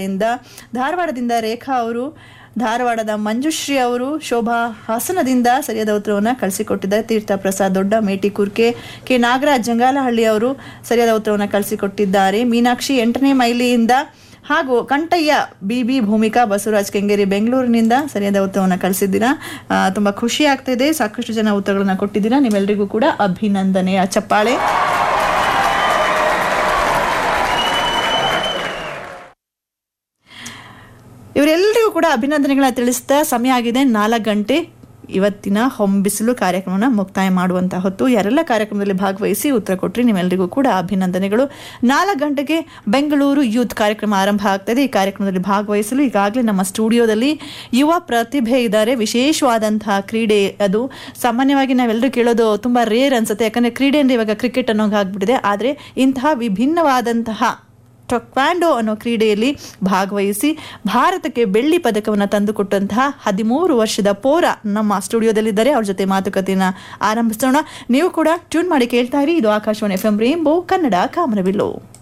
ಇಂದ ಧಾರವಾಡದಿಂದ ರೇಖಾ ಅವರು ಧಾರವಾಡದ ಮಂಜುಶ್ರೀ ಅವರು ಶೋಭಾ ಹಾಸನದಿಂದ ಸರಿಯಾದ ಉತ್ತರವನ್ನು ಕಳಿಸಿಕೊಟ್ಟಿದ್ದಾರೆ ತೀರ್ಥ ಪ್ರಸಾದ್ ದೊಡ್ಡ ಮೇಟಿ ಕುರ್ಕೆ ಕೆ ನಾಗರಾಜ್ ಜಂಗಾಲಹಳ್ಳಿ ಅವರು ಸರಿಯಾದ ಉತ್ತರವನ್ನು ಕಳಿಸಿಕೊಟ್ಟಿದ್ದಾರೆ ಮೀನಾಕ್ಷಿ ಎಂಟನೇ ಮೈಲಿಯಿಂದ ಹಾಗೂ ಕಂಠಯ್ಯ ಬಿ ಬಿ ಭೂಮಿಕಾ ಬಸವರಾಜ್ ಕೆಂಗೇರಿ ಬೆಂಗಳೂರಿನಿಂದ ಸರಿಯಾದ ಉತ್ತರವನ್ನು ಕಳಿಸಿದ್ದೀರಾ ಆ, ತುಂಬಾ ಖುಷಿ ಆಗ್ತಿದೆ ಸಾಕಷ್ಟು ಜನ ಉತ್ತರಗಳನ್ನ ಕೊಟ್ಟಿದ್ದೀರಾ ನಿಮ್ಮೆಲ್ಲರಿಗೂ ಕೂಡ ಅಭಿನಂದನೆಯ ಚಪ್ಪಾಳೆ ಇವರೆಲ್ಲರಿಗೂ ಕೂಡ ಅಭಿನಂದನೆಗಳನ್ನ ತಿಳಿಸ್ತಾ ಸಮಯ ಆಗಿದೆ ನಾಲ್ಕು ಗಂಟೆ ಇವತ್ತಿನ ಹೊಂಬಿಸಿಲು ಕಾರ್ಯಕ್ರಮನ ಮುಕ್ತಾಯ ಮಾಡುವಂತಹ ಹೊತ್ತು ಯಾರೆಲ್ಲ ಕಾರ್ಯಕ್ರಮದಲ್ಲಿ ಭಾಗವಹಿಸಿ ಉತ್ತರ ಕೊಟ್ಟರೆ ನಿಮ್ಮೆಲ್ಲರಿಗೂ ಕೂಡ ಅಭಿನಂದನೆಗಳು ನಾಲ್ಕು ಗಂಟೆಗೆ ಬೆಂಗಳೂರು ಯೂತ್ ಕಾರ್ಯಕ್ರಮ ಆರಂಭ ಆಗ್ತದೆ ಈ ಕಾರ್ಯಕ್ರಮದಲ್ಲಿ ಭಾಗವಹಿಸಲು ಈಗಾಗಲೇ ನಮ್ಮ ಸ್ಟುಡಿಯೋದಲ್ಲಿ ಯುವ ಪ್ರತಿಭೆ ಇದ್ದಾರೆ ವಿಶೇಷವಾದಂತಹ ಕ್ರೀಡೆ ಅದು ಸಾಮಾನ್ಯವಾಗಿ ನಾವೆಲ್ಲರೂ ಕೇಳೋದು ತುಂಬಾ ರೇರ್ ಅನ್ಸುತ್ತೆ ಯಾಕಂದ್ರೆ ಕ್ರೀಡೆ ಅಂದ್ರೆ ಇವಾಗ ಕ್ರಿಕೆಟ್ ಅನ್ನೋಂಗೆ ಆಗ್ಬಿಟ್ಟಿದೆ ಆದರೆ ಇಂತಹ ವಿಭಿನ್ನವಾದಂತಹ ಟೊಕ್ವಾಂಡೋ ಅನ್ನೋ ಕ್ರೀಡೆಯಲ್ಲಿ ಭಾಗವಹಿಸಿ ಭಾರತಕ್ಕೆ ಬೆಳ್ಳಿ ಪದಕವನ್ನು ತಂದುಕೊಟ್ಟಂತಹ ಹದಿಮೂರು ವರ್ಷದ ಪೋರ ನಮ್ಮ ಸ್ಟುಡಿಯೋದಲ್ಲಿದ್ದಾರೆ ಅವ್ರ ಜೊತೆ ಮಾತುಕತೆಯನ್ನು ಆರಂಭಿಸೋಣ ನೀವು ಕೂಡ ಟ್ಯೂನ್ ಮಾಡಿ ಕೇಳ್ತಾ ಇರಿ ಇದು Akashvani F M rainbow Kannada ಕಾಮರವಿಲ್ಲು